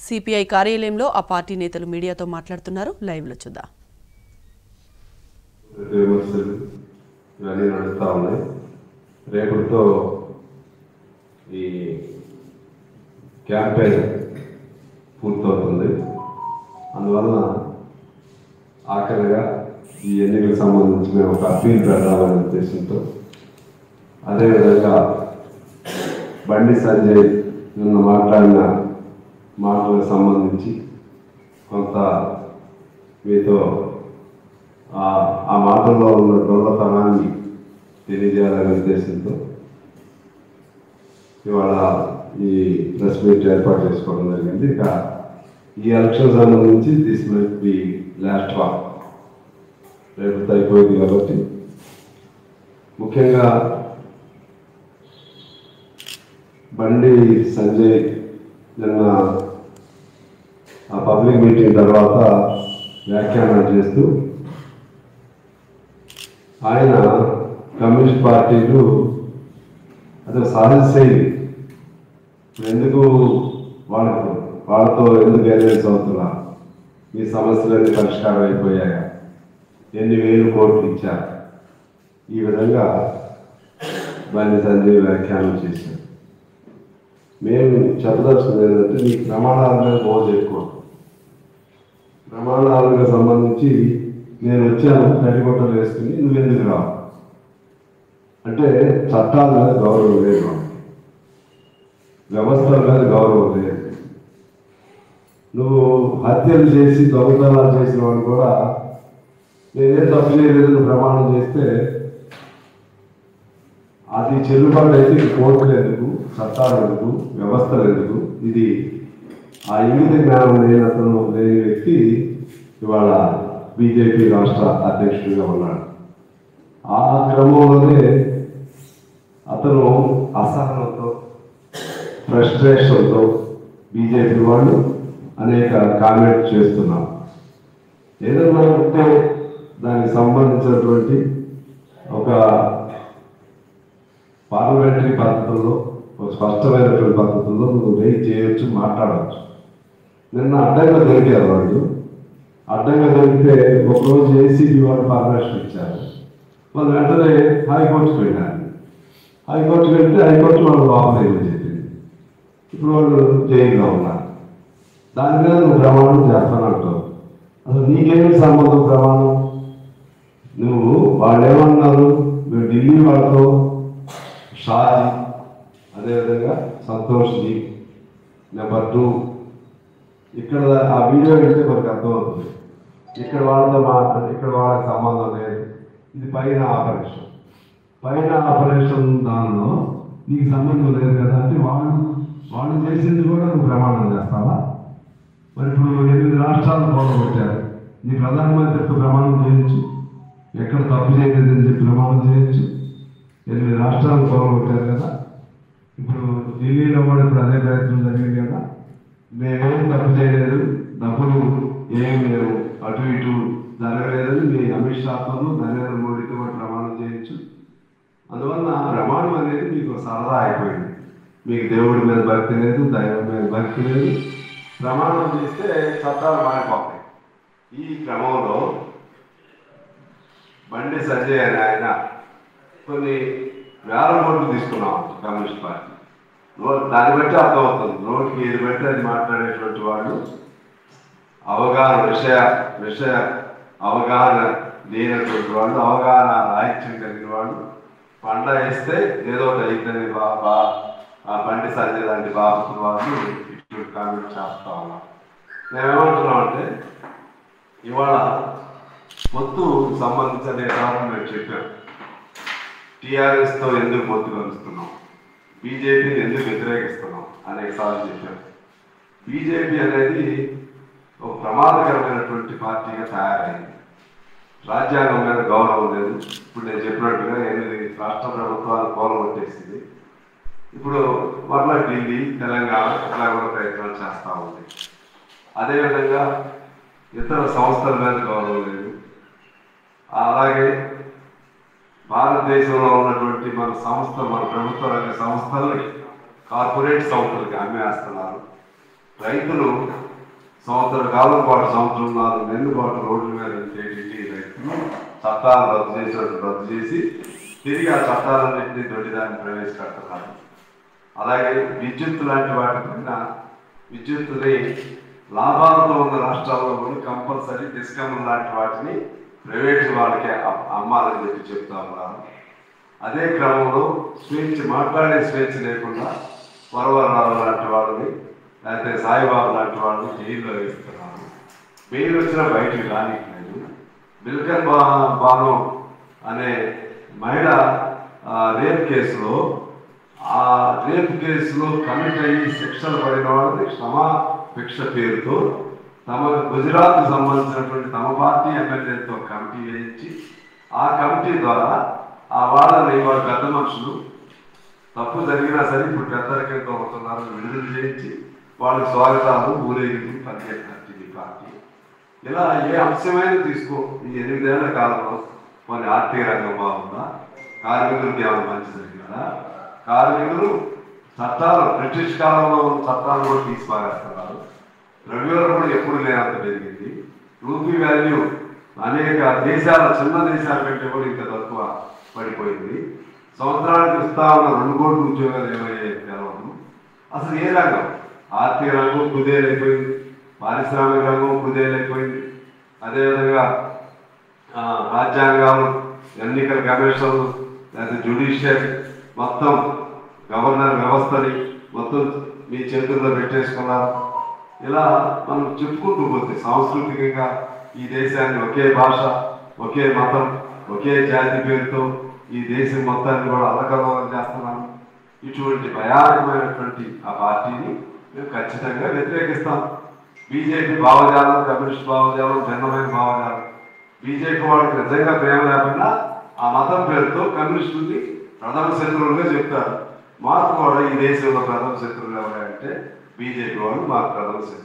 CPI కార్యాలయంలో ఆ party నేతలు మీడియాతో మాట్లాడుతున్నారు లైవ్లో చూద్దాం విమర్శలు ఇవన్నీ నడుస్తూ ఉన్నాయి రేపటితో ఈ క్యాంపెయిన్ పూర్తవుతుంది అందువలన ఆఖరిగా ఈ ఎన్నికలకు సంబంధించి మేము ఒక అప్పీల్ పెడదామనే ఉద్దేశంతో అదేవిధంగా బండి సంజయ్ నిన్న మాట్లాడిన మాటలకు సంబంధించి కొంత మీతో ఆ ఆ మాటల్లో ఉన్న డొల్లతనాన్ని తెలియజేయాలనే ఉద్దేశంతో ఇవాళ ఈ ప్రెస్ మీట్ ఏర్పాటు చేసుకోవడం జరిగింది ఇక ఈ ఎలక్షన్ సంబంధించి this might be last walk రేపు అయిపోయింది కాబట్టి ముఖ్యంగా బండి సంజయ్ నిన్న ఆ పబ్లిక్ మీటింగ్ తర్వాత వ్యాఖ్యానం చేస్తూ ఆయన కమ్యూనిస్ట్ పార్టీలు అది సహజ శైలి ఇప్పుడు ఎందుకు వాళ్ళకు వాళ్ళతో ఎందుకు ఎన్నికలు అవుతున్నా మీ సమస్యలన్నీ పరిష్కారం అయిపోయాయా ఎన్ని వేలు కోట్లు ఇచ్చారు ఈ విధంగా బండి సంజయ్ వ్యాఖ్యానం చేశారు మేము చెప్పదలుచుకుంది ఏంటంటే నీ ప్రమాణాల మీద మోజు ఎక్కువ ప్రమాణాలకు సంబంధించి నేను వచ్చాను తడిగొట్టలు వేసుకుని నువ్వు ఎందుకు రావు అంటే చట్టాల మీద గౌరవం లేదు మనకి. వ్యవస్థల మీద గౌరవం లేదు నువ్వు హత్యలు చేసి దొంగతనాలు చేసిన వాడు కూడా నేనేం తప్పు చేయలేదు ప్రమాణం చేస్తే అది చెల్లుబాటు అయితే ఈ కోర్టులు ఎందుకు చట్టాలు ఎందుకు వ్యవస్థలు ఎందుకు ఇది ఆ ఇంగిత జ్ఞానం లేని అతను లేని వ్యక్తి ఇవాళ బీజేపీ రాష్ట్ర అధ్యక్షుడిగా ఉన్నాడు ఆ క్రమంలోనే అతను అసహనంతో ఫ్రస్ట్రేషన్తో బీజేపీ వాళ్ళు అనేక కామెంట్ చేస్తున్నారు ఏదైనా ఉంటే దానికి సంబంధించినటువంటి ఒక పార్లమెంటరీ పద్ధతుల్లో ఒక స్పష్టమైనటువంటి పద్ధతుల్లో నువ్వు రేట్ చేయొచ్చు మాట్లాడవచ్చు నిన్న అడ్డంగా దొరికారు వాళ్ళు అడ్డంగా దొరికితే ఒకరోజు ఏసీబీ వాళ్ళు పర్మిషన్ ఇచ్చారు వాళ్ళు వెంటనే హైకోర్టుకి వెళ్ళారు హైకోర్టుకి వెళ్తే హైకోర్టు వాళ్ళు లోపలేమని చెప్పింది ఇప్పుడు వాళ్ళు జైల్లో ఉన్నారు దాని మీద నువ్వు ప్రమాణం చేస్తానంటావు అసలు నీకేమి సంబంధం ప్రమాణం నువ్వు వాళ్ళు ఏమన్నారు మేము ఢిల్లీ వాళ్ళతో షాజీ అదేవిధంగా సంతోష్ జీ నెంబర్ టూ ఇక్కడ ఆ వీడియో వెళ్తే మనకు అర్థమవుతుంది ఇక్కడ వాళ్ళతో మా ఇక్కడ వాళ్ళకి సంబంధం లేదు ఇది పైన ఆపరేషన్ పైన ఆపరేషన్ దానిలో నీకు సంబంధం లేదు కదా అంటే వాళ్ళు వాళ్ళు చేసింది కూడా నువ్వు ప్రమాణం చేస్తావా మరి ఇప్పుడు ఎనిమిది రాష్ట్రాలు పోగొట్టారు నీ ప్రధానమంత్రికి ప్రమాణం చేయొచ్చు ఎక్కడ తప్పు చేయలేదని చెప్పి ప్రమాణం చేయొచ్చు ఎనిమిది రాష్ట్రాలు పోగొట్టారు కదా ఇప్పుడు ఢిల్లీలో కూడా ఇప్పుడు అదే ప్రయత్నం జరిగింది కదా మేమేం తప్పు చేయలేదు డబ్బులు ఏం లేవు అటు ఇటు జరగలేదని మీ అమిత్ షాతోనూ నరేంద్ర మోడీతో కూడా ప్రమాణం చేయొచ్చు అందువల్ల ప్రమాణం అనేది మీకు సరదా అయిపోయింది మీకు దేవుడి మీద భక్తి లేదు దైవం మీద భక్తి లేదు ప్రమాణం చేస్తే చట్టాలు మారిపోతాయి ఈ క్రమంలో బండి సంజయ్ అనే ఆయన కొన్ని వేల కోట్లు తీసుకున్నాం కమ్యూనిస్ట్ పార్టీ నో- దాన్ని బట్టి అర్థమవుతుంది నోటికి ఏది బట్టి అది మాట్లాడేటువంటి వాళ్ళు అవగాహన విషయ విషయ అవగాహన లేనటువంటి వాళ్ళు అవగాహన రాహిత్యం కలిగిన వాళ్ళు పండ వేస్తే ఏదో ఒకటి అయిద్దని బాబా ఆ బండి సంజయ్ లాంటి బాబు వాళ్ళు ఇటువంటి కామెంట్ చేస్తా ఉన్నారు మేమేమంటున్నాం అంటే ఇవాళ పొత్తు సంబంధించి అనేక సార్లు మేము చెప్పాం టీఆర్ఎస్తో ఎందుకు పొత్తు కలుస్తున్నాం బీజేపీని ఎందుకు వ్యతిరేకిస్తున్నాం అనేక సార్లు చెప్పాం బీజేపీ అనేది ఒక ప్రమాదకరమైనటువంటి పార్టీగా తయారైంది రాజ్యాంగం మీద గౌరవం లేదు ఇప్పుడు నేను చెప్పినట్టుగా ఎనిమిది రాష్ట్ర ప్రభుత్వాలు కోలగొట్టేసింది ఇప్పుడు మరలా ఢిల్లీ తెలంగాణ ఇట్లా కూడా ప్రయత్నాలు చేస్తూ ఉంది అదేవిధంగా ఇతర సంస్థల మీద గౌరవం లేదు అలాగే భారతదేశంలో ఉన్నటువంటి మన సంస్థ మన ప్రభుత్వ రంగ సంస్థల్ని కార్పొరేట్ సంస్థలకి అమ్మేస్తున్నారు రైతులు సంవత్సర కాలం పాటు సంవత్సరం నాలుగు నెలల పాటు రోడ్ల మీద ఉండేటి రైతులు చట్టాలు రద్దు చేసినట్టు రద్దు చేసి తిరిగి ఆ చట్టాలన్నింటినీ దొడ్డిదాన్ని ప్రవేశపెడుతున్నారు అలాగే విద్యుత్ లాంటి వాటిపైన విద్యుత్తుని లాభాలతో ఉన్న రాష్ట్రాల్లో కూడా కంపల్సరీ డిస్కమ్ లాంటి వాటిని ప్రైవేట్ వాళ్ళకి అమ్- అమ్మాలని చెప్పి చెప్తా ఉన్నారు అదే క్రమంలో స్వేచ్ఛ మాట్లాడే స్వేచ్ఛ లేకుండా వరవరరావు లాంటి వాళ్ళని లేకపోతే సాయిబాబు లాంటి వాళ్ళని జైల్లో వేస్తున్నారు బెయిల్ వచ్చినా బయటికి రానిట్లేదు మిల్కన్ బా బాను అనే మహిళ ఆ, రేప్ కేసులో ఆ రేప్ కేసులో కమిట్ అయ్యి శిక్షలు పడిన వాళ్ళని క్షమాభిక్ష పేరుతో తమ గుజరాత్ సంబంధించినటువంటి తమ పార్టీ ఎమ్మెల్యేలతో కమిటీ వేయించి ఆ కమిటీ ద్వారా ఆ వాళ్ళని వాళ్ళ పెద్ద మనుషులు తప్పు జరిగినా సరే ఇప్పుడు పెద్దరికంతో అవుతున్నారు విడుదల చేయించి వాళ్ళకి స్వాగతాలు ఊరేగింపు పరిగెత్తినట్టు ఈ పార్టీ ఇలా ఏ అంశమైనా తీసుకో ఈ ఎనిమిదేళ్ల కాలంలో కొన్ని ఆర్థిక రంగం బాగుందా కార్మికులకి ఏమైనా మంచి జరిగిందా కార్మికులు చట్టాలు బ్రిటిష్ కాలంలో ఉన్న చట్టాలు కూడా తీసి పారేస్తున్నారు ద్రవ్యోల్బణం కూడా ఎప్పుడు లేనంత పెరిగింది రూపీ వాల్యూ అనేక దేశాల చిన్న దేశాల కంటే కూడా ఇంకా తక్కువ పడిపోయింది సంవత్సరానికి ఇస్తా ఉన్న రెండు కోట్ల ఉద్యోగాలు ఏమయ్యాయి తెలవదు అసలు ఏ రంగం ఆర్థిక రంగం కుదేలైపోయింది పారిశ్రామిక రంగం కుదేలైపోయింది అదేవిధంగా ఆ, రాజ్యాంగాలు ఎన్నికల కమిషన్లు లేదా జ్యుడిషియరీ మొత్తం గవర్నర్ వ్యవస్థని మొత్తం మీ చేతుల్లో పెట్టేసుకున్నారు ఇలా మనం చెప్పుకుంటూ పోతే సాంస్కృతికంగా ఈ దేశాన్ని ఒకే భాష ఒకే మతం ఒకే జాతి పేరుతో ఈ దేశం మొత్తాన్ని కూడా అలకలోలం చేస్తున్నాము ఇటువంటి భయానకమైనటువంటి ఆ పార్టీని మేము ఖచ్చితంగా వ్యతిరేకిస్తాం బీజేపీ భావజాలం కమ్యూనిస్ట్ భావజాలం భిన్నమైన భావజాలం బీజేపీ వాళ్ళకి నిజంగా ప్రేమ లేకుండా ఆ మతం పేరుతో కమ్యూనిస్టుల్ని ప్రథమ శత్రువులుగా చెప్తారు మాకు కూడా ఈ దేశంలో ప్రథమ శత్రువులు ఎవరంటే బీజేపీ వాళ్ళు మాకు ప్రథమ శత్రువులు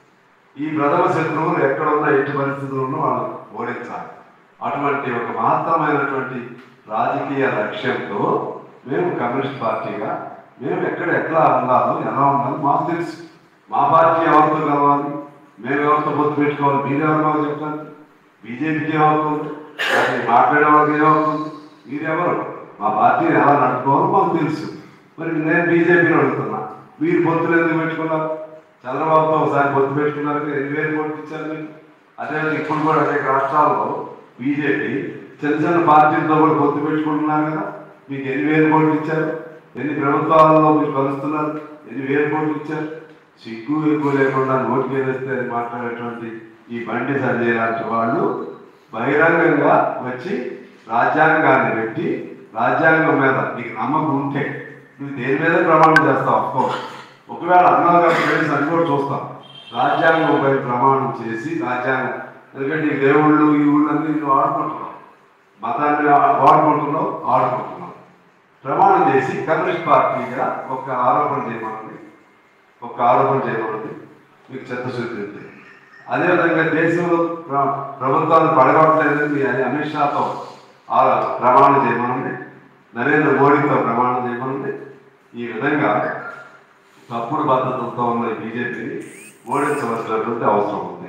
ఈ ప్రథమ శత్రువులు ఎక్కడ ఉన్నా ఎట్టి పరిస్థితుల్లో వాళ్ళు ఓడించాలి అటువంటి ఒక మహత్తరమైనటువంటి రాజకీయ లక్ష్యంతో మేము కమ్యూనిస్ట్ పార్టీగా మేము ఎక్కడ ఎట్లా ఉండాలో ఎలా ఉండాలో మాకు తెలుసు మా పార్టీ ఎవరితో కలవాలి మేము ఎవరితో పొత్తు పెట్టుకోవాలి మీరెవరు మాకు చెప్తారు బీజేపీకి ఏమవుతుంది అది మాట్లాడే వాళ్ళకి ఏమవుతుంది మీరెవరు మా పార్టీని ఎలా నడుపుకోవాలో మాకు తెలుసు మరి నేను బీజేపీని అడుగుతున్నా మీరు పొత్తులు ఎందుకు పెట్టుకున్నారు చంద్రబాబుతో ఒకసారి పొత్తు పెట్టుకున్నారు కదా, ఎన్ని వేలు కోట్లు ఇచ్చారు మీరు అదేవిధంగా ఇప్పుడు కూడా అనేక రాష్ట్రాల్లో బీజేపీ చిన్న చిన్న పార్టీలతో కూడా పొత్తు పెట్టుకుంటున్నారు కదా మీకు ఎన్ని వేలు కోట్లు ఇచ్చారు ఎన్ని ప్రభుత్వాలలో మీరు కలుస్తున్నారు ఎన్ని వేలు కోట్లు ఇచ్చారు సిగ్గు ఎక్కువ లేకుండా నోటికి వేస్తే అది మాట్లాడేటువంటి ఈ బండి సంజయ్ లాంటి వాళ్ళు బహిరంగంగా వచ్చి రాజ్యాంగాన్ని పెట్టి రాజ్యాంగం మీద నీకు నమ్మకం ఉంటే నువ్వు దేని మీద ప్రమాణం చేస్తావు అఫ్కోర్స్ ఒకవేళ అన్నగారు ఫ్రెండ్స్ అని కూడా చూస్తాం రాజ్యాంగం పై ప్రమాణం చేసి రాజ్యాంగం ఎందుకంటే ఈ దేవుళ్ళు ఈ ఊళ్ళు అన్ని నువ్వు ఆడుకుంటున్నావు మతాన్ని ఆ- వాడుకుంటున్నావు ఆడుకుంటున్నావు ప్రమాణం చేసి కమ్యూనిస్ట్ పార్టీగా ఒక ఆరోపణ చేయమని ఒక ఆరోపణ చేయబడింది మీకు చిత్తశుద్ధి ఉంది అదేవిధంగా దేశంలో ప్ర- ప్రభుత్వాలు పడగొట్టలేదని మీ అమిత్ షాతో ఆ ప్రమాణం చేయమనండి నరేంద్ర మోడీతో ప్రమాణం చేయమనండి ఈ విధంగా తప్పుడు పద్ధతులతో ఉన్న ఈ బీజేపీని ఓడించవలసినటువంటి అవసరం ఉంది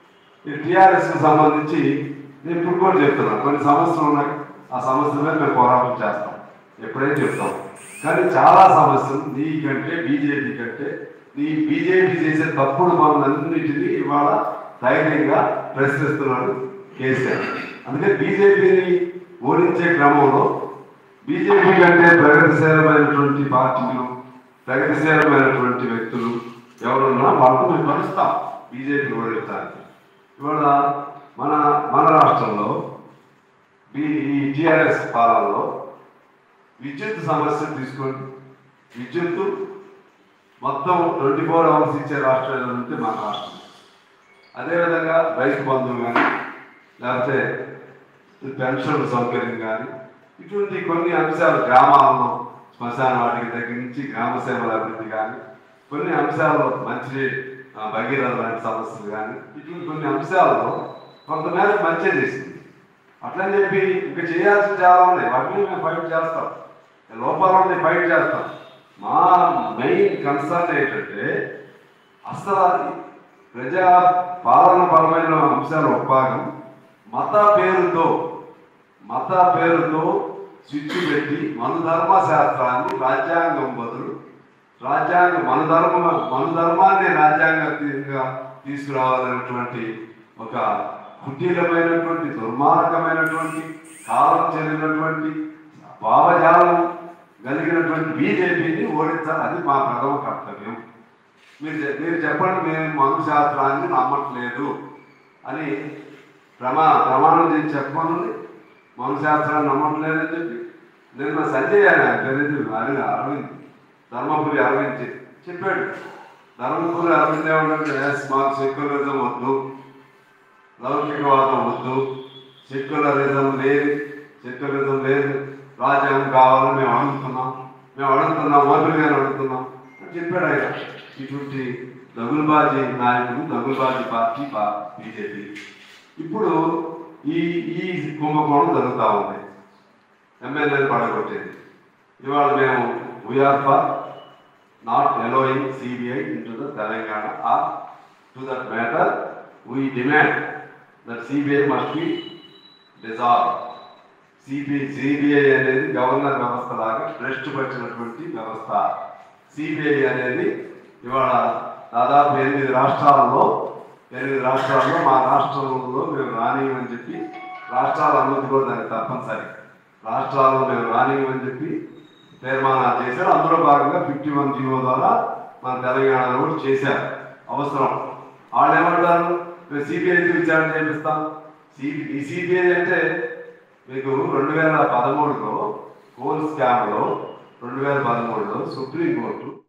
ఈ టీఆర్ఎస్కి సంబంధించి నేను ఇప్పుడు కూడా చెప్తున్నాను కొన్ని సమస్యలు ఉన్నాయి ఆ సమస్యల మీద మేము పోరాటం చేస్తాం ఎప్పుడైనా చెప్తాం కానీ చాలా సమస్యలు నీకంటే బీజేపీ కంటే నీ బీజేపీ చేసే తప్పుడు పనులన్నింటినీ ఇవాళ ధైర్యంగా ప్రశ్నిస్తున్నాడు కేసీఆర్ అందుకే బీజేపీని ఓడించే క్రమంలో బీజేపీ కంటే ప్రగతిశీలమైనటువంటి పార్టీలు ప్రగతిశీలమైనటువంటి వ్యక్తులు ఎవరున్నా వాళ్ళతో మేము కలుస్తాం బీజేపీ ఓడించడానికి ఇవాళ మన మన రాష్ట్రంలో బీ ఈ టీఆర్ఎస్ పాలనలో విద్యుత్ సమస్య తీసుకోండి విద్యుత్తు మొత్తం ట్వంటీ ఫోర్ అవర్స్ ఇచ్చే రాష్ట్రం ఏదంటే మన రాష్ట్రం అదేవిధంగా రైతు బంధువు కానీ లేకపోతే పెన్షన్ సౌకర్యం కానీ ఇటువంటి కొన్ని అంశాలు గ్రామాలలో శ్మశాన వాటికి దగ్గర నుంచి గ్రామ సేవల అభివృద్ధి కానీ కొన్ని అంశాల్లో మంచి ఆ, భగీరథ లాంటి సమస్యలు కానీ ఇటువంటి కొన్ని అంశాల్లో కొంతమేర మంచి చేసింది అట్లని చెప్పి ఇంకా చేయాల్సిన చాలా ఉన్నాయి వాటిని మేము ఫైట్ చేస్తాం లోపాలు ఉన్నాయి ఫైట్ చేస్తాం మా మెయిన్ కన్సర్న్ ఏంటంటే అసలు అది ప్రజా పాలన పరమైన అంశాల ఒక భాగం మత పేరుతో మత పేరుతో స్విచ్ పెట్టి మన ధర్మ శాస్త్రాన్ని రాజ్యాంగం బదులు రాజ్యాంగం మన ధర్మ మన ధర్మాన్ని రాజ్యాంగంగా తీసుకురావాలనేటువంటి ఒక కుటీలమైనటువంటి దుర్మార్గమైనటువంటి కాలం చెందినటువంటి భావజాలం కలిగినటువంటి బీజేపీని ఓడించాలి అది మా ప్రథమ కర్తవ్యం మీరు చె- మీరు చెప్పండి మేము మను శాస్త్రాన్ని నమ్మట్లేదు అని ప్రమా ప్రమాణం చేసి చెప్పమని మను శాస్త్రాన్ని నమ్మట్లేదని చెప్పి నిన్న సంజయ్ ఆయన తెలియదు అరవింద్ అరవింద్ ధర్మపురి అరవింద్ చె- చెప్పాడు ధర్మపురి అరవింద్ ఏమంటే "ఎస్, మాకు సెక్యులరిజం వద్దు లౌకికవాదం వద్దు సెక్యులరిజం లేదు సెక్యులరిజం లేదు రాజ్యాంగం కావాలని మేము అడుగుతున్నాం మేము అడుగుతున్నాం ఓపిక గారు అడుగుతున్నాం అని చెప్పాడు ఆయన ఇటువంటి దగులుబాజీ నాయకుడు దగులుబాజీ పార్టీ బీజేపీ ఇప్పుడు ఈ ఈ కుంభకోణం జరుగుతూ ఉంది ఎమ్మెల్యేలు పడగొట్టేది ఇవాళ మేము we're for not allowing CBI into the Telangana or to that matter we demand that CBI must be dissolve CBI CBI అనేది గవర్నర్ వ్యవస్థ లాగా భ్రష్టు పట్టినటువంటి వ్యవస్థ సిబిఐ అనేది ఇవాళ దాదాపు ఎనిమిది రాష్ట్రాలలో ఎనిమిది రాష్ట్రాల్లో మా రాష్ట్రంలో మేము రానియమని చెప్పి రాష్ట్రాల అనుమతి కూడా దానికి తప్పనిసరి రాష్ట్రాల్లో మేము రానియమని చెప్పి తీర్మానాలు చేశారు అందులో భాగంగా ఫిఫ్టీ వన్ జీవో ద్వారా మన తెలంగాణలో కూడా చేశారు అవసరం వాళ్ళు ఏమంటారు మేము సిబిఐకి విచారణ చేపిస్తాం సిబి ఈ సిబిఐ అంటే మీకు రెండు వేల పదమూడులో కోల్ స్కామ్లో రెండు వేల పదమూడులో సుప్రీంకోర్టు